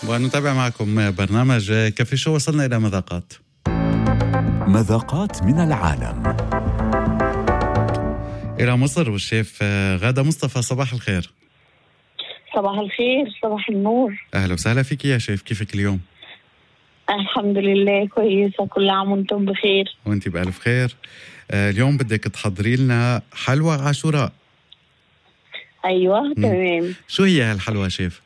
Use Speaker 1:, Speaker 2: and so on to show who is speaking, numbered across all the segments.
Speaker 1: ونتابع معكم برنامج كافي شو وصلنا إلى مذاقات
Speaker 2: مذاقات من العالم
Speaker 1: إلى مصر والشيف غادة مصطفى صباح الخير
Speaker 3: صباح الخير صباح النور
Speaker 1: أهلا وسهلا فيك يا شيف كيفك اليوم؟
Speaker 3: الحمد لله كويسة كل عام وانتم بخير
Speaker 1: وانت بألف خير آه، اليوم بدك تحضري لنا حلوى عاشوراء
Speaker 3: ايوه تمام
Speaker 1: شو هي هالحلوى شيف؟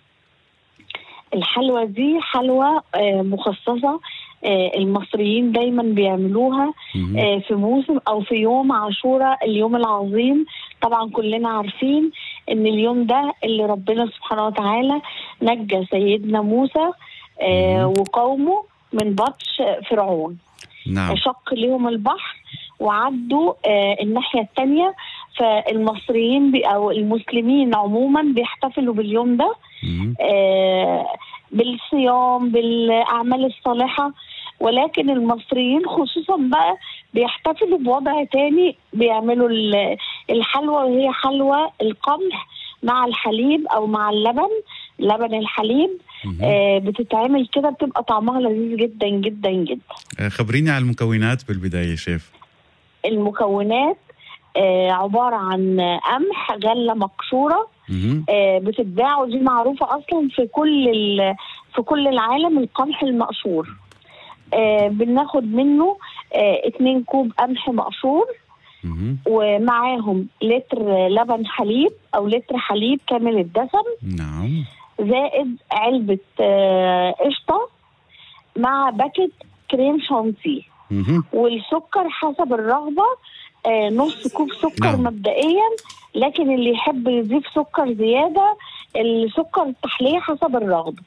Speaker 3: الحلوى دي حلوى آه، مخصصة آه، المصريين دايما بيعملوها
Speaker 1: مهم.
Speaker 3: آه، في موسم او في يوم عاشوراء اليوم العظيم طبعا كلنا عارفين ان اليوم ده اللي ربنا سبحانه وتعالى نجى سيدنا موسى آه،
Speaker 1: مم.
Speaker 3: وقومه من بطش فرعون
Speaker 1: نعم
Speaker 3: شق لهم البحر وعدوا آه، الناحية التانية فالمصريين بي أو المسلمين عموما بيحتفلوا باليوم ده
Speaker 1: مهم.
Speaker 3: آه، بالصيام بالأعمال الصالحة ولكن المصريين خصوصا بقى بيحتفلوا بوضع تاني بيعملوا ال- الحلوى وهي حلوى القمح مع الحليب أو مع اللبن لبن الحليب
Speaker 1: مهم.
Speaker 3: آه، بتتعمل كده بتبقى طعمها لذيذ جدا جدا جدا
Speaker 1: آه، خبريني على المكونات بالبداية شيف
Speaker 3: المكونات آه، عبارة عن قمح غلة مقشورة
Speaker 1: مهم.
Speaker 3: آه، بتتباع ودي معروفة أصلا في كل ال- في كل العالم القمح المقشور آه، بناخد منه آه، اتنين كوب قمح مقشور
Speaker 1: مهم.
Speaker 3: ومعاهم لتر لبن حليب أو لتر حليب كامل الدسم
Speaker 1: نعم
Speaker 3: زائد علبة آه، قشطة مع باكت كريم شانتيه
Speaker 1: مهم.
Speaker 3: والسكر حسب الرغبة آه نص كوب سكر
Speaker 1: نعم.
Speaker 3: مبدئيا لكن اللي يحب يضيف سكر زيادة السكر التحلية حسب الرغبة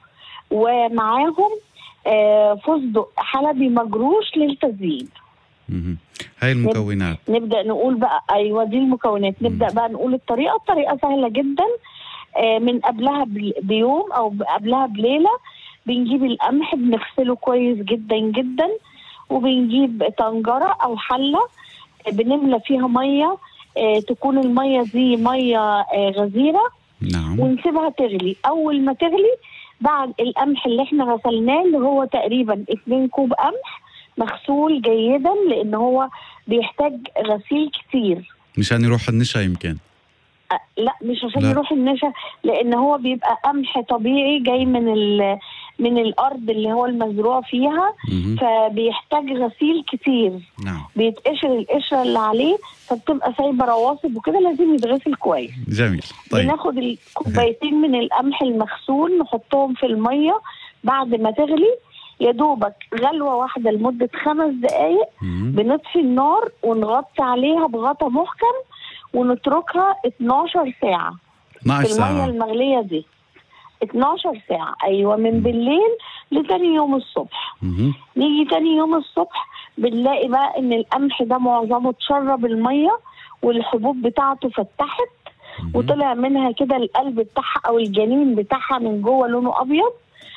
Speaker 3: ومعاهم آه فستق حلبي مجروش للتزيين
Speaker 1: مهم. هاي المكونات
Speaker 3: نبدأ نقول بقى أيوة دي المكونات نبدأ بقى نقول الطريقة الطريقة سهلة جدا آه من قبلها بل- بيوم أو قبلها بليلة بنجيب القمح بنغسله كويس جدا جدا وبنجيب طنجرة أو حلة آه، بنملى فيها مية آه، تكون المية دي مية آه، غزيرة
Speaker 1: نعم
Speaker 3: ونسيبها تغلي أول ما تغلي بعد القمح اللي احنا غسلناه اللي هو تقريبا 2 كوب قمح مغسول جيدا لأن هو بيحتاج غسيل كتير
Speaker 1: مشان يروح النشا يمكن
Speaker 3: أه، لا مش عشان
Speaker 1: لا.
Speaker 3: يروح النشا لان هو بيبقى قمح طبيعي جاي من ال من الارض اللي هو المزروع فيها
Speaker 1: مهم.
Speaker 3: فبيحتاج غسيل كتير
Speaker 1: نعم
Speaker 3: بيتقشر القشره اللي عليه فبتبقى سايبه رواسب وكده لازم يتغسل كويس
Speaker 1: جميل طيب
Speaker 3: بناخد الكوبايتين من القمح المغسول نحطهم في الميه بعد ما تغلي يا دوبك غلوه واحده لمده خمس دقائق
Speaker 1: مهم.
Speaker 3: بنطفي النار ونغطي عليها بغطا محكم ونتركها 12 ساعه
Speaker 1: 12
Speaker 3: في الميه
Speaker 1: ساعة
Speaker 3: المغليه دي 12 ساعه ايوه من بالليل لتاني يوم الصبح
Speaker 1: مهم.
Speaker 3: نيجي تاني يوم الصبح بنلاقي بقى ان القمح ده معظمه اتشرب الميه والحبوب بتاعته فتحت
Speaker 1: مهم.
Speaker 3: وطلع منها كده القلب بتاعها او الجنين بتاعها من جوه لونه ابيض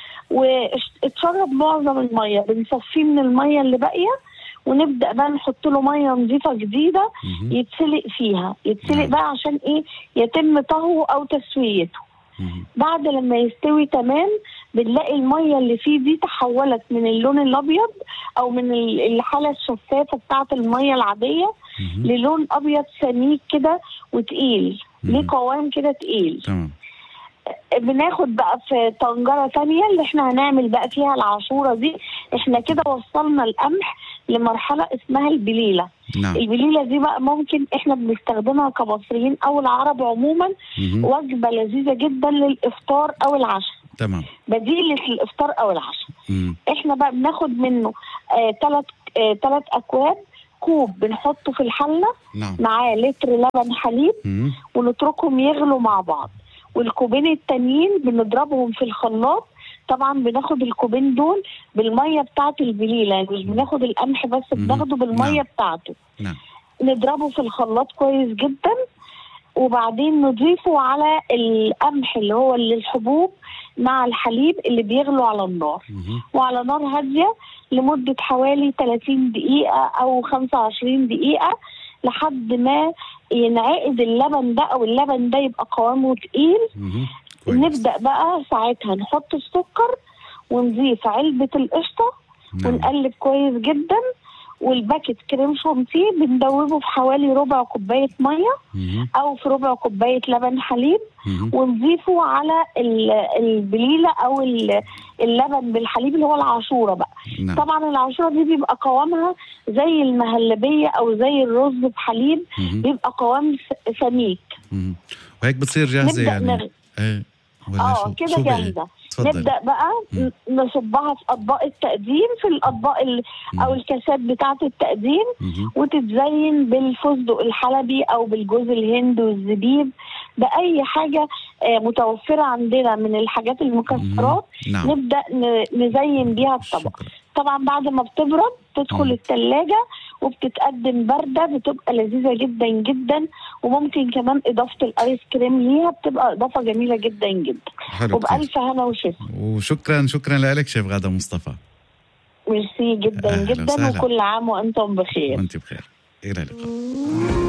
Speaker 3: واتشرب معظم الميه بنصفيه من الميه اللي باقيه ونبدا بقى نحط له ميه نظيفه جديده
Speaker 1: مهم.
Speaker 3: يتسلق فيها يتسلق
Speaker 1: نعم.
Speaker 3: بقى عشان ايه يتم طهوه او تسويته
Speaker 1: مهم.
Speaker 3: بعد لما يستوي تمام بنلاقي الميه اللي فيه دي تحولت من اللون الابيض او من ال- الحاله الشفافه بتاعه الميه العاديه
Speaker 1: مهم.
Speaker 3: للون ابيض سميك كده وتقيل ليه
Speaker 1: مم.
Speaker 3: قوام كده تقيل
Speaker 1: تمام
Speaker 3: بناخد بقى في طنجره ثانيه اللي احنا هنعمل بقى فيها العاشوره دي احنا كده وصلنا القمح لمرحله اسمها البليله
Speaker 1: نعم
Speaker 3: البليله دي بقى ممكن احنا بنستخدمها كمصريين او العرب عموما
Speaker 1: مهم.
Speaker 3: وجبه لذيذه جدا للافطار او العشاء
Speaker 1: تمام
Speaker 3: بديل للافطار او العشاء
Speaker 1: مم.
Speaker 3: احنا بقى بناخد منه ثلاث آه ثلاث اكواب كوب بنحطه في الحله
Speaker 1: نعم
Speaker 3: معاه لتر لبن حليب
Speaker 1: مم.
Speaker 3: ونتركهم يغلوا مع بعض والكوبين التانيين بنضربهم في الخلاط طبعا بناخد الكوبين دول بالميه بتاعه البليله يعني مش بناخد القمح بس
Speaker 1: مم.
Speaker 3: بناخده بالميه
Speaker 1: نعم.
Speaker 3: بتاعته
Speaker 1: نعم
Speaker 3: نضربه في الخلاط كويس جدا وبعدين نضيفه على القمح اللي هو اللي الحبوب مع الحليب اللي بيغلوا على النار
Speaker 1: مهم.
Speaker 3: وعلى نار هادية لمدة حوالي 30 دقيقة أو 25 دقيقة لحد ما ينعقد اللبن ده أو اللبن ده يبقى قوامه تقيل
Speaker 1: مهم. كويس.
Speaker 3: نبدا بقى ساعتها نحط السكر ونضيف علبه القشطه
Speaker 1: نعم
Speaker 3: ونقلب كويس جدا والباكت كريم شانتيه بندوبه في حوالي ربع كوبايه ميه
Speaker 1: مهم.
Speaker 3: او في ربع كوبايه لبن حليب
Speaker 1: مهم.
Speaker 3: ونضيفه على ال- البليله او ال- اللبن بالحليب اللي هو العاشوره بقى
Speaker 1: نعم
Speaker 3: طبعا العاشوره دي بيبقى قوامها زي المهلبيه او زي الرز بحليب
Speaker 1: مهم.
Speaker 3: بيبقى قوام س- سميك
Speaker 1: مهم. وهيك بتصير جاهزه
Speaker 3: نبدا
Speaker 1: يعني
Speaker 3: نغ...
Speaker 1: ايه ولا
Speaker 3: اه
Speaker 1: شو
Speaker 3: كده
Speaker 1: شو بقى؟
Speaker 3: جاهزه
Speaker 1: تفضل
Speaker 3: نبدا بقى
Speaker 1: مم.
Speaker 3: ن- نصبها في اطباق التقديم في الاطباق ال... او الكاسات بتاعه التقديم وتتزين بالفستق الحلبي او بالجوز الهند والزبيب باي حاجه آه، متوفره عندنا من الحاجات المكسرات
Speaker 1: نعم
Speaker 3: نبدا ن- نزين بيها الطبق
Speaker 1: شكرا
Speaker 3: طبعا بعد ما بتبرد تدخل
Speaker 1: مم.
Speaker 3: الثلاجة وبتتقدم باردة بتبقى لذيذة جدا جدا وممكن كمان إضافة الآيس كريم ليها بتبقى إضافة جميلة جدا جدا
Speaker 1: حلو كتير.
Speaker 3: وبألف هنا وشفا
Speaker 1: وشكرا شكرا لك شيف غاده مصطفى
Speaker 3: ميرسي جدا
Speaker 1: أهلا
Speaker 3: جدا
Speaker 1: وسهلا.
Speaker 3: وكل عام وأنتم بخير
Speaker 1: وانت بخير الى اللقاء